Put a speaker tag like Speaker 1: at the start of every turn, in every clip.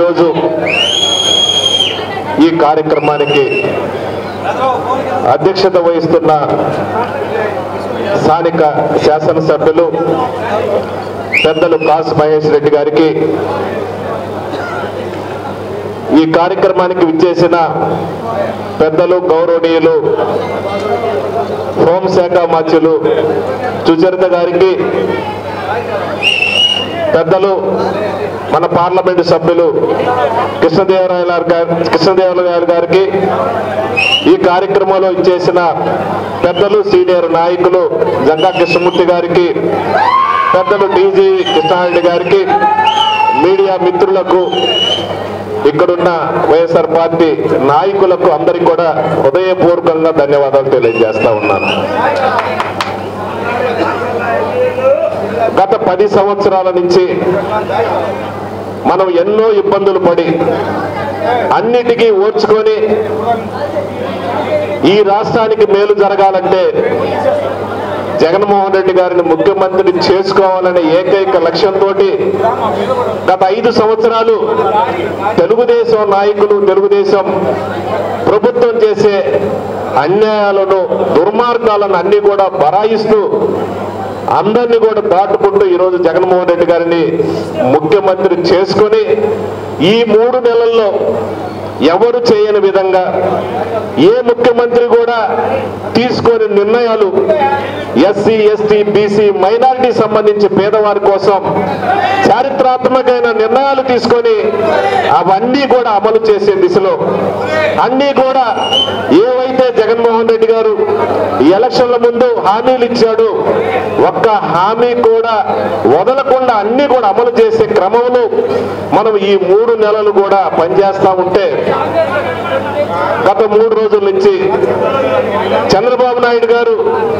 Speaker 1: ఈరోజు ఈ కార్యక్రమానికి అధ్యక్షత వహిస్తున్న స్థానిక శాసనసభ్యులు పెద్దలు కాసు మహేష్ రెడ్డి గారికి ఈ కార్యక్రమానికి విచ్చేసిన పెద్దలు గౌరవనీయులు హోంశాఖ మంత్రులు సుచరిత గారికి పెద్దలు మన పార్లమెంటు సభ్యులు కృష్ణదేవరాయల గారి కృష్ణదేవరాయల గారికి ఈ కార్యక్రమంలో ఇచ్చేసిన పెద్దలు సీనియర్ నాయకులు జంగా కృష్ణమూర్తి గారికి పెద్దలు డీజీ కృష్ణారెడ్డి గారికి మీడియా మిత్రులకు ఇక్కడున్న వైఎస్ఆర్ పార్టీ నాయకులకు అందరికీ కూడా హృదయపూర్వకంగా ధన్యవాదాలు తెలియజేస్తా ఉన్నాను గత పది సంవత్సరాల నుంచి మనం ఎన్నో ఇబ్బందులు పడి అన్నిటికీ ఓర్చుకొని ఈ రాష్ట్రానికి మేలు జరగాలంటే జగన్మోహన్ రెడ్డి గారిని ముఖ్యమంత్రి చేసుకోవాలనే ఏకైక లక్ష్యంతో గత ఐదు సంవత్సరాలు తెలుగుదేశం నాయకులు తెలుగుదేశం ప్రభుత్వం చేసే అన్యాయాలను దుర్మార్గాలను అన్ని కూడా బరాయిస్తూ అందరినీ కూడా దాటుకుంటూ ఈరోజు జగన్మోహన్ రెడ్డి గారిని ముఖ్యమంత్రి చేసుకొని ఈ మూడు నెలల్లో ఎవరు చేయని విధంగా ఏ ముఖ్యమంత్రి కూడా తీసుకొని నిర్ణయాలు ఎస్సీ ఎస్టీ బీసీ మైనారిటీ సంబంధించి పేదవారి కోసం చారిత్రాత్మకమైన నిర్ణయాలు తీసుకొని అవన్నీ కూడా అమలు చేసే దిశలో అన్నీ కూడా ఏవైతే జగన్మోహన్ రెడ్డి గారు ఈ ఎలక్షన్ల ముందు హామీలు ఇచ్చాడు ఒక్క హామీ కూడా వదలకుండా అన్ని కూడా అమలు చేసే క్రమంలో మనం ఈ మూడు నెలలు కూడా పనిచేస్తా ఉంటే గత మూడు రోజుల నుంచి చంద్రబాబు నాయుడు గారు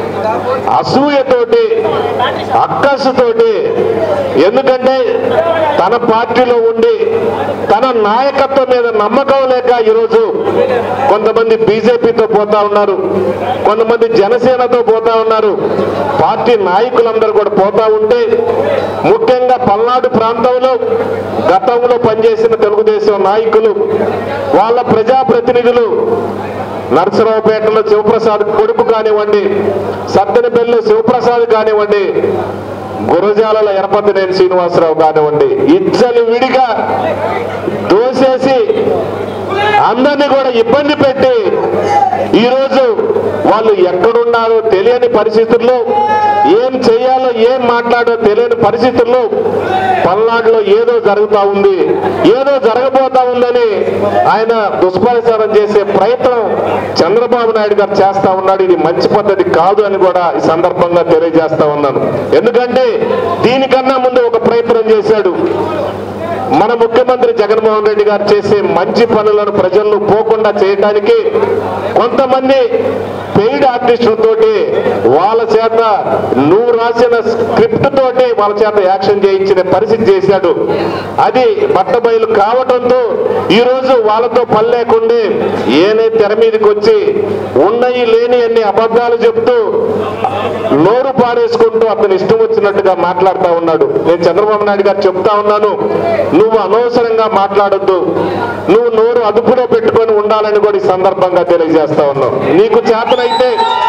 Speaker 1: అసూయతోటి అక్కసుతోటి ఎందుకంటే తన పార్టీలో ఉండి తన నాయకత్వం మీద నమ్మకం లేక ఈరోజు కొంతమంది బీజేపీతో పోతా ఉన్నారు కొంతమంది జనసేనతో పోతా ఉన్నారు పార్టీ నాయకులందరూ కూడా పోతా ఉంటే ముఖ్యంగా పల్నాడు ప్రాంతంలో గతంలో పనిచేసిన తెలుగుదేశం నాయకులు వాళ్ళ ప్రజాప్రతినిధులు నరసరావుపేటలో శివప్రసాద్ కొడుకు కానివ్వండి సత్తెనపల్లిలో శివప్రసాద్ కానివ్వండి గురజాలలో ఎరపతినేని శ్రీనివాసరావు కానివ్వండి ఇచ్చలు విడిగా దోసేసి అందరినీ కూడా ఇబ్బంది పెట్టి ఈరోజు వాళ్ళు ఎక్కడున్నారో తెలియని పరిస్థితుల్లో ఏం చేయాలో ఏం మాట్లాడో తెలియని పరిస్థితుల్లో పల్నాడులో ఏదో జరుగుతా ఉంది ఏదో జరగబోతా ఉందని ఆయన దుష్ప్రచారం చేసే ప్రయత్నం చంద్రబాబు నాయుడు గారు చేస్తా ఉన్నాడు ఇది మంచి పద్ధతి కాదు అని కూడా ఈ సందర్భంగా తెలియజేస్తా ఉన్నాను ఎందుకంటే దీనికన్నా ముందు ఒక ప్రయత్నం చేశాడు మన ముఖ్యమంత్రి జగన్మోహన్ రెడ్డి గారు చేసే మంచి పనులను ప్రజల్లో పోకుండా చేయడానికి కొంతమంది పెయిడ్ ఆర్టిస్టులతోటి వాళ్ళ చేత నువ్వు రాసిన స్క్రిప్ట్ తోటి వాళ్ళ చేత యాక్షన్ చేయించిన పరిస్థితి చేశాడు అది బట్టబయలు కావడంతో ఈరోజు వాళ్ళతో పని లేకుండే ఏనే తెర మీదకి వచ్చి ఉన్నయి లేని అన్ని అబద్ధాలు చెప్తూ నోరు పారేసుకుంటూ అతను ఇష్టం వచ్చినట్టుగా మాట్లాడుతూ ఉన్నాడు నేను చంద్రబాబు నాయుడు గారు చెప్తా ఉన్నాను నువ్వు అనవసరంగా మాట్లాడొద్దు నువ్వు నోరు అదుపులో పెట్టుకొని ఉండాలని కూడా ఈ సందర్భంగా తెలియజేస్తా ఉన్నావు నీకు చేతనైతే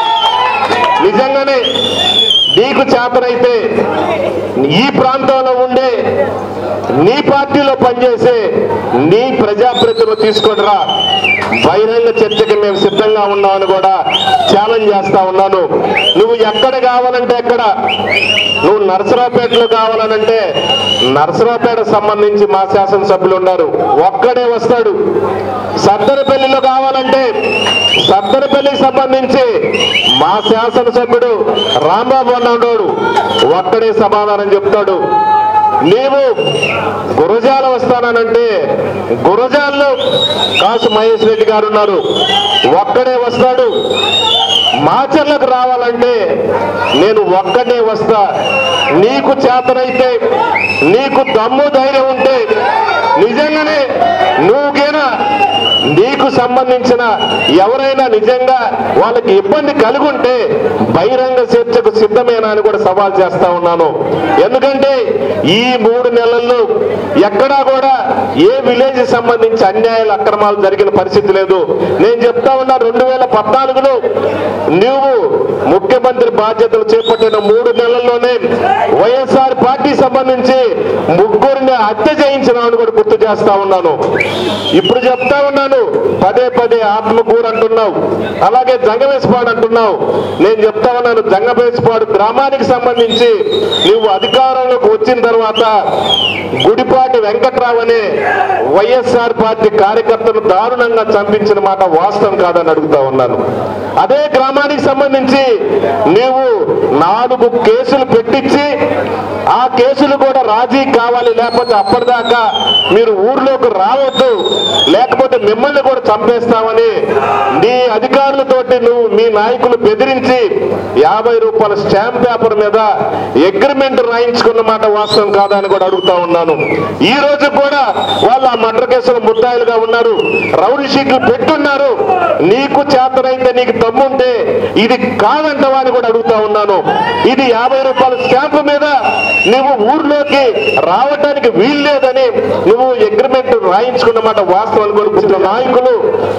Speaker 1: నిజంగానే నీకు చేతనైతే ఈ ప్రాంతంలో ఉండే నీ పార్టీలో పనిచేసే నీ ప్రజాప్రతినిధులు తీసుకొని రా బహిరంగ చర్చకి మేము సిద్ధంగా ఉన్నామని కూడా ఛాలెంజ్ చేస్తా ఉన్నాను నువ్వు ఎక్కడ కావాలంటే ఎక్కడ నువ్వు నరసరావుపేటలో కావాలనంటే నరసరావుపేట సంబంధించి మా శాసనసభ్యులు ఉన్నారు ఒక్కడే వస్తాడు సద్దరపల్లిలో కావాలంటే సద్దరపల్లికి సంబంధించి మా శాసనసభ్యుడు రాంబాబు అన్నాడు ఒక్కడే సమాధానం చెప్తాడు నీవు గురజాల వస్తానంటే గురజాల్లో కాసు మహేష్ రెడ్డి గారు ఉన్నారు ఒక్కడే వస్తాడు మాచర్లకు రావాలంటే నేను ఒక్కడే వస్తా నీకు చేతనైతే నీకు దమ్ము ధైర్యం ఉంటే నిజంగానే నువ్వుకేనా నీకు మీకు సంబంధించిన ఎవరైనా నిజంగా వాళ్ళకి ఇబ్బంది కలిగి ఉంటే బహిరంగ చర్చకు సిద్ధమేనా అని కూడా సవాల్ చేస్తా ఉన్నాను ఎందుకంటే ఈ మూడు నెలల్లో ఎక్కడా కూడా ఏ విలేజ్ సంబంధించి అన్యాయాలు అక్రమాలు జరిగిన పరిస్థితి లేదు నేను చెప్తా ఉన్నా రెండు వేల పద్నాలుగులో నువ్వు ముఖ్యమంత్రి బాధ్యతలు చేపట్టిన మూడు నెలల్లోనే వైఎస్ఆర్ పార్టీ సంబంధించి ముగ్గురిని హత్య చేయించినామని కూడా గుర్తు చేస్తా ఉన్నాను ఇప్పుడు చెప్తా ఉన్నాను పదే పదే ఆత్మకూరు అంటున్నావు అలాగే జంగవేశపాడు అంటున్నావు నేను చెప్తా ఉన్నాను జంగవేశపాడు గ్రామానికి సంబంధించి నువ్వు అధికారంలోకి వచ్చిన తర్వాత గుడిపాటి వెంకట్రావు అనే వైఎస్ఆర్ పార్టీ కార్యకర్తను దారుణంగా చంపించిన మాట వాస్తవం కాదని అడుగుతా ఉన్నాను అదే గ్రామానికి సంబంధించి నీవు నాలుగు కేసులు పెట్టించి ఆ కేసులు కూడా రాజీ కావాలి లేకపోతే అప్పటిదాకా మీరు ఊర్లోకి రావద్దు లేకపోతే మిమ్మల్ని కూడా చంపేస్తామని నీ అధికారులతోటి నువ్వు మీ నాయకులు బెదిరించి యాభై రూపాయల స్టాంప్ పేపర్ మీద అగ్రిమెంట్ రాయించుకున్న మాట వాస్తవం కాదా అని కూడా అడుగుతా ఉన్నాను ఈ రోజు కూడా వాళ్ళు ఆ మర్డర్ కేసులో ముద్దాయిలుగా ఉన్నారు రౌడీ షీట్లు పెట్టున్నారు నీకు చేతనైతే నీకు దమ్ముంటే ఇది కాదంటవా అని కూడా అడుగుతా ఉన్నాను ఇది యాభై రూపాయల స్టాంపు మీద నువ్వు ఊర్లోకి రావడానికి వీల్లేదని నువ్వు అగ్రిమెంట్ రాయించుకున్నమాట వాస్తవాలు కొనుక్కున్న నాయకులు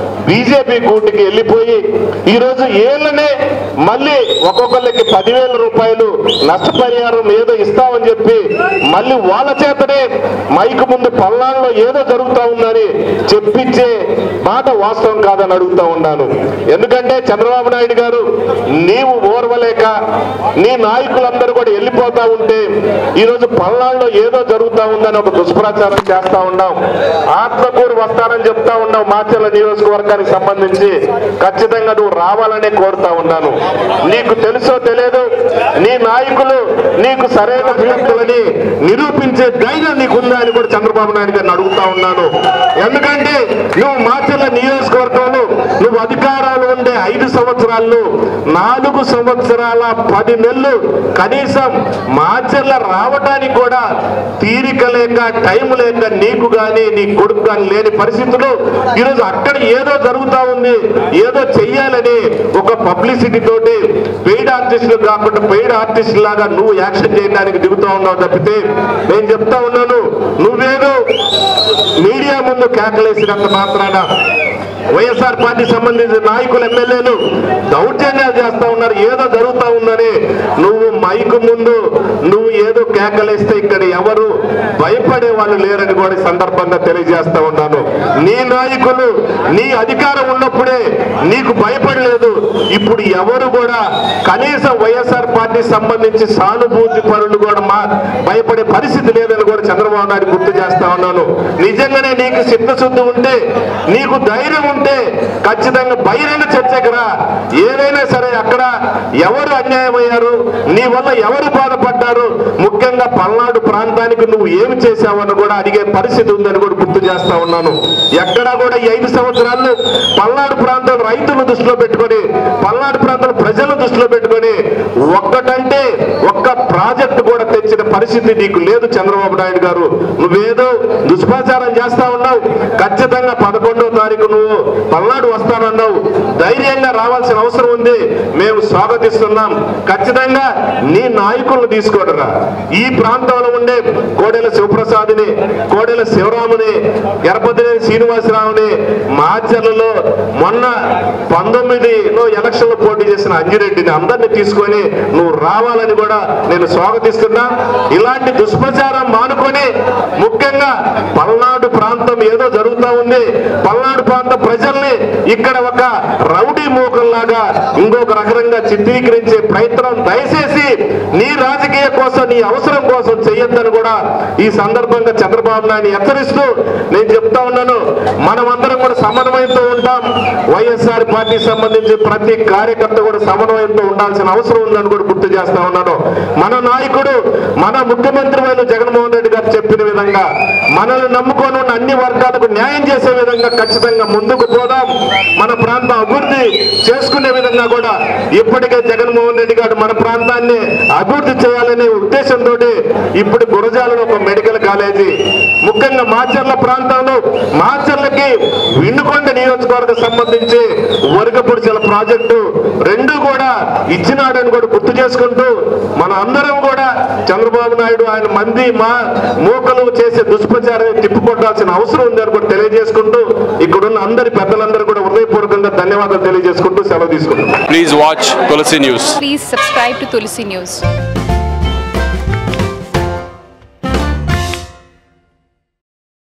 Speaker 1: బీజేపీ కూటికి వెళ్ళిపోయి ఈ రోజు ఏళ్ళనే మళ్ళీ ఒక్కొక్కరికి పదివేల రూపాయలు నష్టపరిహారం ఏదో ఇస్తామని చెప్పి మళ్ళీ వాళ్ళ చేతనే మైకు ముందు పల్నాడులో ఏదో జరుగుతా ఉందని చెప్పించే మాట వాస్తవం కాదని అడుగుతా ఉన్నాను ఎందుకంటే చంద్రబాబు నాయుడు గారు నీవు ఓర్వలేక నీ నాయకులందరూ కూడా వెళ్ళిపోతా ఉంటే ఈ రోజు పల్నాడులో ఏదో జరుగుతా ఉందని ఒక దుష్ప్రచారం చేస్తా ఉన్నాం ఆత్మకూరు వస్తానని చెప్తా ఉన్నావు మాచర్ల నియోజకవర్గానికి సంబంధించి ఖచ్చితంగా నువ్వు రావాలనే కోరుతా ఉన్నాను నీకు తెలుసో తెలియదు నీ నాయకులు నీకు సరైన వ్యక్తులని నిరూపించే ధైర్యం నీకుందా అని కూడా చంద్రబాబు నాయుడు గారిని అడుగుతా ఉన్నాను ఎందుకంటే నువ్వు మాచర్ల నియోజకవర్గంలో నువ్వు అధికారాలు ఉండే ఐదు సంవత్సరాల్లో నాలుగు సంవత్సరాల పది నెలలు కనీసం మాచర్ల రావడానికి కూడా తీరిక లేక టైం లేక నీకు గాని నీ కొడుకు గాని లేని పరిస్థితులు ఈరోజు అక్కడ ఏదో జరుగుతా ఉంది ఏదో చెయ్యాలని ఒక పబ్లిసిటీ తోటి పెయిడ్ ఆర్టిస్టులు కాకుండా పెయిడ్ ఆర్టిస్ట్ లాగా నువ్వు యాక్షన్ చేయడానికి దిగుతా ఉన్నావు తప్పితే నేను చెప్తా ఉన్నాను నువ్వేదో మీడియా ముందు కేకలేసినంత మాత్రాన వైఎస్ఆర్ పార్టీ సంబంధించిన నాయకులు ఎమ్మెల్యేలు దౌర్జన్యాలు చేస్తా ఉన్నారు ఏదో జరుగుతా ఉందని నువ్వు మైకు ముందు నువ్వు ఏదో కేకలేస్తే ఇక్కడ ఎవరు భయపడే వాళ్ళు లేరని కూడా ఈ సందర్భంగా తెలియజేస్తా ఉన్నాను నీ నాయకులు నీ అధికారం ఉన్నప్పుడే నీకు భయపడలేదు ఇప్పుడు ఎవరు కూడా కనీసం వైఎస్ఆర్ పార్టీ సంబంధించి సానుభూతి పరులు కూడా మా భయపడే పరిస్థితి లేదని కూడా చంద్రబాబు నాయుడు గుర్తు చేస్తా ఉన్నాను నిజంగానే నీకు చిత్తశుద్ధి ఉంటే నీకు ధైర్యం ఉంటే ఖచ్చితంగా బహిరంగ చర్చకు రా ఏదైనా సరే అక్కడ ఎవరు అన్యాయం అయ్యారు నీ వల్ల ఎవరు బాధపడ్డారు ముఖ్యంగా పల్నాడు ప్రాంతానికి నువ్వు ఏమి చేశావని కూడా అడిగే పరిస్థితి ఉందని కూడా గుర్తు చేస్తా ఉన్నాను ఎక్కడా కూడా ఈ ఐదు సంవత్సరాలు పల్నాడు ప్రాంతం రైతులు దృష్టిలో పెట్టుకొని పల్నాడు ప్రాంతం ప్రజల దృష్టిలో పెట్టుకొని ఒక్కటంటే ఒక్క ప్రాజెక్టు కూడా తెచ్చిన పరిస్థితి నీకు లేదు చంద్రబాబు నాయుడు గారు నువ్వేదో దుష్ప్రచారం చేస్తా ఉన్నావు ఖచ్చితంగా పదకొండవ తారీఖు నువ్వు పల్నాడు వస్తానన్నావు ధైర్యంగా రావాల్సిన అవసరం ఉంది మేము స్వాగతిస్తున్నాం ఖచ్చితంగా నీ నాయకులను తీసుకోడరా ఈ ప్రాంతంలో ఉండే కోడెల శివప్రసాద్ని కోడెల శివరాముని ఎరపతినేని శ్రీనివాసరావుని మాచర్లలో మొన్న పంతొమ్మిదిలో ఎలక్షన్లో పోటీ చేసిన అంజిరెడ్డిని అందరినీ తీసుకొని నువ్వు రావాలని కూడా నేను స్వాగతిస్తున్నా ఇలాంటి దుష్ప్రచారం మానుకొని ముఖ్యంగా పల్నాడు ప్రాంతం ఏదో జరుగుతా ఉంది పల్నాడు ప్రాంత ప్రజల్ని ఇక్కడ ఒక రౌడీ మూకల్లాగా ఇంకొక రకంగా చిత్రీకరించే ప్రయత్నం దయచేసి నీ రాజకీయ కోసం నీ అవసరం కోసం చెయ్యొద్దని కూడా ఈ సందర్భంగా చంద్రబాబు నాయుడు హెచ్చరిస్తూ నేను చెప్తా ఉన్నాను మనమందరం కూడా సమన్వయంతో ఉంటాం వైఎస్ఆర్ పార్టీ సంబంధించి ప్రతి కార్యకర్త కూడా సమన్వయంతో ఉండాల్సిన అవసరం ఉందని కూడా గుర్తు చేస్తా ఉన్నాను మన నాయకుడు మన ముఖ్యమంత్రి వైలు జగన్మోహన్ రెడ్డి గారు చెప్పిన విధంగా మనల్ని నమ్ముకొని ఉన్న అన్ని వర్గాలకు న్యాయం చేసే విధంగా ఖచ్చితంగా ముందుకు పోదాం మన ప్రాంతం అభివృద్ధి చేసుకునే విధంగా కూడా ఇప్పటికే జగన్మోహన్ రెడ్డి గారు మన ప్రాంతాన్ని అభివృద్ధి చేయాలనే ఉద్దేశంతో ఇప్పుడు గురజాలలో ఒక మెడికల్ కాలేజీ ముఖ్యంగా మాచర్ల ప్రాంతంలో మాచర్లకి విండుకొండ నియోజకవర్గ సంబంధించి వరగపుడిచల ప్రాజెక్టు రెండు కూడా ఇచ్చినాడని కూడా గుర్తు చేసుకుంటూ మన అందరం కూడా చంద్రబాబు నాయుడు ఆయన మంది మా మూకలు చేసే దుష్ప్రచారాన్ని తిప్పుకొట్టాల్సిన అవసరం ఉందని కూడా తెలియజేసుకుంటూ ఇక్కడున్న అందరి పెద్దలందరూ కూడా హృదయపూర్వకంగా ధన్యవాదాలు తెలియజేసుకుంటూ సెలవు తీసుకుంటున్నాం
Speaker 2: Please watch Tulsi News.
Speaker 3: Please subscribe to Tulsi News.